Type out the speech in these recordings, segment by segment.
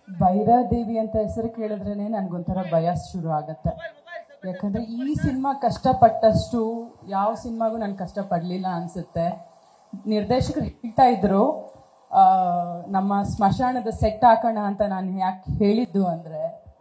ಭೈರಾದೇವಿ ಅಂತ ಹೆಸರು ಕೇಳಿದ್ರೇನೆ ನನ್ಗೊಂಥರ ಭಯ ಶುರು ಆಗತ್ತೆ ಯಾಕಂದ್ರೆ ಈ ಸಿನಿಮಾ ಕಷ್ಟಪಟ್ಟಷ್ಟು ಯಾವ ಸಿನಿಮಾಗೂ ನಾನು ಕಷ್ಟಪಡಲಿಲ್ಲ ಅನ್ಸುತ್ತೆ ನಿರ್ದೇಶಕರು ಹೇಳ್ತಾ ಇದ್ರು ಆ, ನಮ್ಮ ಸ್ಮಶಾನದ ಸೆಟ್ ಹಾಕೋಣ ಅಂತ ನಾನು ಯಾಕೆ ಹೇಳಿದ್ದು ಅಂದ್ರೆ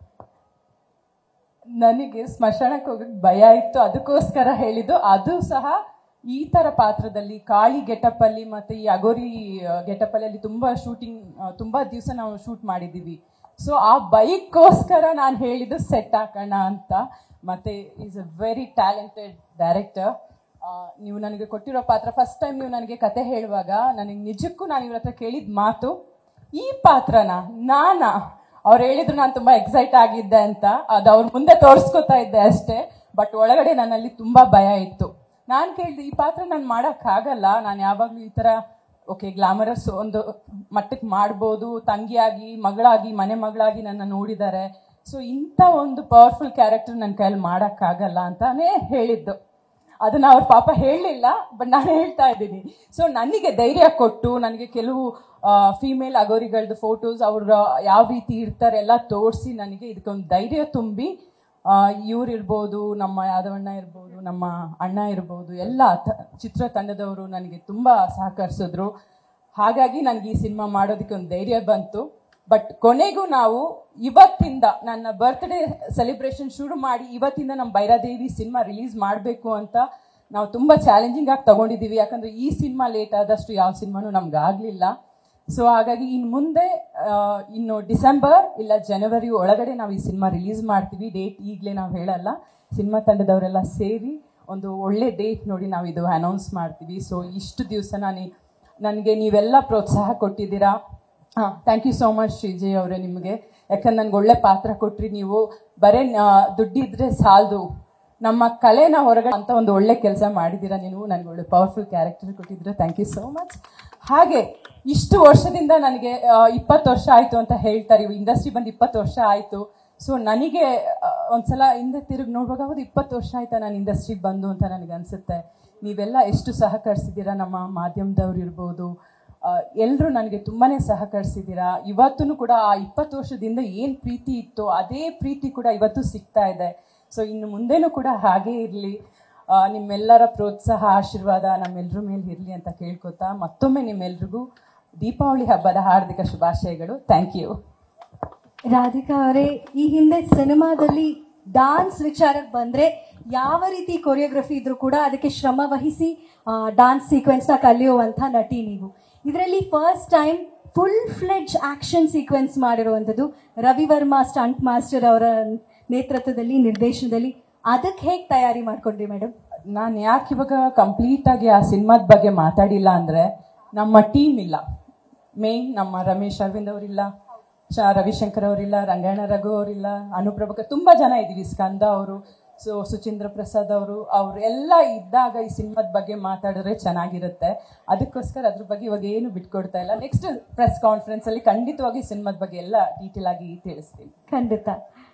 ನನಗೆ ಸ್ಮಶಾನಕ್ಕೆ ಹೋಗಕ್ಕೆ ಭಯ ಇತ್ತು ಅದಕ್ಕೋಸ್ಕರ ಹೇಳಿದ್ದು ಅದು ಸಹ ಈ ತರ ಪಾತ್ರದಲ್ಲಿ ಕಾಳಿ ಗೆಟಪ್ ಅಲ್ಲಿ ಮತ್ತೆ ಈ ಅಗೋರಿ ಗೆಟಪ್ ಅಲ್ಲಿ ತುಂಬಾ ಶೂಟಿಂಗ್ ತುಂಬಾ ದಿವಸ ನಾವು ಶೂಟ್ ಮಾಡಿದೀವಿ ಸೊ ಆ ಬೈಕ್ಗೋಸ್ಕರ ನಾನು ಹೇಳಿದ್ದು ಸೆಟ್ ಹಾಕೋಣ ಅಂತ ಮತ್ತೆ is a very talented director ನೀವು ನನಗೆ ಕೊಟ್ಟಿರೋ ಪಾತ್ರ ಫಸ್ಟ್ ಟೈಮ್ ನೀವು ನನಗೆ ಕತೆ ಹೇಳುವಾಗ ನನಗೆ ನಿಜಕ್ಕೂ ನಾನು ಇವ್ರ ಹತ್ರ ಕೇಳಿದ ಮಾತು ಈ ಪಾತ್ರನ ನಾನಾ ಅವ್ರು ಹೇಳಿದ್ರು ನಾನು ತುಂಬಾ ಎಕ್ಸೈಟ್ ಆಗಿದ್ದೆ ಅಂತ ಅದು ಅವ್ರ ಮುಂದೆ ತೋರಿಸ್ಕೊತಾ ಇದ್ದೆ ಅಷ್ಟೇ ಬಟ್ ಒಳಗಡೆ ನನ್ನಲ್ಲಿ ತುಂಬಾ ಭಯ ಇತ್ತು ನಾನು ಕೇಳಿದೆ ಈ ಪಾತ್ರ ನಾನು ಆಗಲ್ಲ ನಾನು ಯಾವಾಗಲೂ ಈ ತರ ಓಕೆ ಗ್ಲಾಮರಸ್ ಒಂದು ಮಟ್ಟಕ್ಕೆ ಮಾಡ್ಬೋದು ತಂಗಿಯಾಗಿ ಮಗಳಾಗಿ ಮನೆ ಮಗಳಾಗಿ ನನ್ನ ನೋಡಿದ್ದಾರೆ ಸೊ ಇಂಥ ಒಂದು ಪವರ್ಫುಲ್ ಕ್ಯಾರೆಕ್ಟರ್ ನನ್ನ ಕೈಯಲ್ಲಿ ಮಾಡೋಕ್ಕಾಗಲ್ಲ ಅಂತಾನೇ ಹೇಳಿದ್ದು ಅದನ್ನ ಅವ್ರ ಪಾಪ ಹೇಳಲಿಲ್ಲ ಬಟ್ ನಾನು ಹೇಳ್ತಾ ಇದ್ದೀನಿ ಸೊ ನನಗೆ ಧೈರ್ಯ ಕೊಟ್ಟು ನನಗೆ ಕೆಲವು ಫೀಮೇಲ್ ಅಗೋರಿಗಳದ್ದು ಫೋಟೋಸ್ ಅವ್ರ ಯಾವ ರೀತಿ ಇರ್ತಾರೆ ಎಲ್ಲ ತೋರಿಸಿ ನನಗೆ ಇದಕ್ಕೊಂದು ಧೈರ್ಯ ತುಂಬಿ ಇವ್ರು ಇರ್ಬೋದು ನಮ್ಮ ಯಾದವಣ್ಣ ಇರ್ಬೋದು ನಮ್ಮ ಅಣ್ಣ ಇರ್ಬೋದು ಎಲ್ಲ ತ- ಚಿತ್ರತಂಡದವರು ನನಗೆ ತುಂಬ ಸಹಕರಿಸಿದ್ರು ಹಾಗಾಗಿ ನನಗೆ ಈ ಸಿನಿಮಾ ಮಾಡೋದಕ್ಕೆ ಒಂದು ಧೈರ್ಯ ಬಂತು ಬಟ್ ಕೊನೆಗೂ ನಾವು ಇವತ್ತಿಂದ ನನ್ನ ಬರ್ತ್ಡೇ ಸೆಲೆಬ್ರೇಷನ್ ಶುರು ಮಾಡಿ ಇವತ್ತಿಂದ ನಮ್ಮ ಭೈರಾದೇವಿ ಸಿನಿಮಾ ರಿಲೀಸ್ ಮಾಡಬೇಕು ಅಂತ ನಾವು ತುಂಬ ಚಾಲೆಂಜಿಂಗ್ ಆಗಿ ತಗೊಂಡಿದ್ದೀವಿ ಯಾಕಂದ್ರೆ ಈ ಸಿನಿಮಾ ಲೇಟ್ ಆದಷ್ಟು ಯಾವ ಸಿನಿಮಾನು ನಮ್ಗೆ ಆಗಲಿಲ್ಲ ಸೊ ಹಾಗಾಗಿ ಇನ್ನು ಮುಂದೆ ಆ, ಇನ್ನು ಡಿಸೆಂಬರ್ ಇಲ್ಲ ಜನವರಿ ಒಳಗಡೆ ನಾವು ಈ ಸಿನಿಮಾ ರಿಲೀಸ್ ಮಾಡ್ತೀವಿ ಡೇಟ್ ಈಗಲೇ ನಾವು ಹೇಳಲ್ಲ ಸಿನಿಮಾ ತಂಡದವರೆಲ್ಲ ಸೇರಿ ಒಂದು ಒಳ್ಳೆ ಡೇಟ್ ನೋಡಿ ನಾವು ಇದು ಅನೌನ್ಸ್ ಮಾಡ್ತೀವಿ ಸೊ ಇಷ್ಟು ದಿವಸ ನಾನು ನನಗೆ ನೀವೆಲ್ಲ ಪ್ರೋತ್ಸಾಹ ಕೊಟ್ಟಿದ್ದೀರಾ ಹಾಂ thank you so much Srijay ಅವರೇ ನಿಮಗೆ ಯಾಕಂದ್ರೆ ನನಗೆ ಒಳ್ಳೆ ಪಾತ್ರ ಕೊಟ್ರಿ ನೀವು ಬರೇ ಆ, ದುಡ್ಡಿದ್ರೆ ಸಾಲದು ನಮ್ಮ ಕಲೆನ ಹೊರಗಡೆ ಅಂತ ಒಂದು ಒಳ್ಳೆ ಕೆಲಸ ಮಾಡಿದ್ದೀರಾ ನೀವು ನನಗೆ ಒಳ್ಳೆ ಪವರ್ಫುಲ್ ಕ್ಯಾರೆಕ್ಟರ್ ಕೊಟ್ಟಿದ್ದೀರಾ ಥ್ಯಾಂಕ್ ಯು ಸೋ ಮಚ್ ಹಾಗೆ ಇಷ್ಟು ವರ್ಷದಿಂದ ನನಗೆ ಇಪ್ಪತ್ತು ವರ್ಷ ಆಯಿತು ಅಂತ ಹೇಳ್ತಾರೆ ಇಂಡಸ್ಟ್ರಿ ಬಂದು ಇಪ್ಪತ್ತು ವರ್ಷ ಆಯಿತು ಸೊ ನನಗೆ ಆ, ಒಂದ್ಸಲ ಹಿಂದೆ ತಿರುಗಿ ನೋಡುವಾಗ ಹೌದು ಇಪ್ಪತ್ತು ವರ್ಷ ಆಯ್ತಾ ನಾನು ಇಂಡಸ್ಟ್ರಿಗೆ ಬಂದು ಅಂತ ನನಗೆ ಅನಿಸುತ್ತೆ ನೀವೆಲ್ಲ ಎಷ್ಟು ಸಹಕರಿಸಿದ್ದೀರಾ ನಮ್ಮ ಮಾಧ್ಯಮದವ್ರು ಇರ್ಬೋದು ಎಲ್ಲರೂ ನನಗೆ ತುಂಬಾನೇ ಸಹಕರಿಸಿದ್ದೀರಾ ಇವತ್ತೂ ಕೂಡ ಆ ಇಪ್ಪತ್ತು ವರ್ಷದಿಂದ ಏನು ಪ್ರೀತಿ ಇತ್ತು ಅದೇ ಪ್ರೀತಿ ಕೂಡ ಇವತ್ತು ಸಿಗ್ತಾ ಇದೆ ಸೊ ಇನ್ನು ಮುಂದೆನೂ ಕೂಡ ಹಾಗೇ ಇರಲಿ ನಿಮ್ಮೆಲ್ಲರ ಪ್ರೋತ್ಸಾಹ ಆಶೀರ್ವಾದ ನಮ್ಮೆಲ್ಲರ ಮೇಲೆ ಇರಲಿ ಅಂತ ಕೇಳ್ಕೊತಾ ಮತ್ತೊಮ್ಮೆ ನಿಮ್ಮೆಲ್ರಿಗೂ ದೀಪಾವಳಿ ಹಬ್ಬದ ಹಾರ್ದಿಕ ಶುಭಾಶಯಗಳು ಥ್ಯಾಂಕ್ ಯು ರಾಧಿಕಾ ಅವರೇ ಈ ಹಿಂದೆ ಸಿನಿಮಾದಲ್ಲಿ ಡಾನ್ಸ್ ವಿಚಾರಕ್ಕೆ ಬಂದ್ರೆ ಯಾವ ರೀತಿ ಕೊರಿಯೋಗ್ರಫಿ ಇದ್ರೂ ಕೂಡ ಅದಕ್ಕೆ ಶ್ರಮ ವಹಿಸಿ ಡಾನ್ಸ್ ಸೀಕ್ವೆನ್ಸ್ ನ ಕಲಿಯುವಂತ ನಟಿ ನೀವು ಇದರಲ್ಲಿ first time full fledged action sequence ಮಾಡಿರುವಂಥದ್ದು ರವಿ ವರ್ಮಾ ಸ್ಟಂಟ್ ಮಾಸ್ಟರ್ ಅವರ ನೇತೃತ್ವದಲ್ಲಿ ನಿರ್ದೇಶನದಲ್ಲಿ ಅದಕ್ಕೆ ಹೇಗೆ ತಯಾರಿ ಮಾಡ್ಕೊಂಡ್ರಿ ಮೇಡಮ್ ನಾನು ಯಾಕೆ ಇವಾಗ ಕಂಪ್ಲೀಟ್ ಆಗಿ ಆ ಸಿನಿಮಾದ ಬಗ್ಗೆ ಮಾತಾಡಿಲ್ಲ ಅಂದ್ರೆ ನಮ್ಮ ಟೀಮ್ ಇಲ್ಲ ಮೇನ್ ನಮ್ಮ ರಮೇಶ್ ಅರವಿಂದ್ ಅವರಿಲ್ಲ ಚ ರವಿಶಂಕರ್ ಅವರಿಲ್ಲ ರಂಗಾಯಣ ರಘು ಅವರಿಲ್ಲ ಅನುಪ್ರಭಕ ತುಂಬಾ ಜನ ಇದೀವಿ ಸ್ಕಂದ ಅವರು ಸೊ ಸುಚೀಂದ್ರ ಪ್ರಸಾದ್ ಅವರು ಅವರೆಲ್ಲ ಇದ್ದಾಗ ಈ ಸಿನಿಮಾದ ಬಗ್ಗೆ ಮಾತಾಡಿದ್ರೆ ಚೆನ್ನಾಗಿರುತ್ತೆ ಅದಕ್ಕೋಸ್ಕರ ಅದ್ರ ಬಗ್ಗೆ ಇವಾಗ ಏನು ಬಿಟ್ಕೊಡ್ತಾ ಇಲ್ಲ ನೆಕ್ಸ್ಟ್ ಪ್ರೆಸ್ ಕಾನ್ಫರೆನ್ಸ್ ಅಲ್ಲಿ ಖಂಡಿತವಾಗಿ ಸಿನಿಮಾದ ಬಗ್ಗೆ ಎಲ್ಲ ಡೀಟೇಲ್ ಆಗಿ ತಿಳಿಸ್ತೀನಿ ಖಂಡಿತ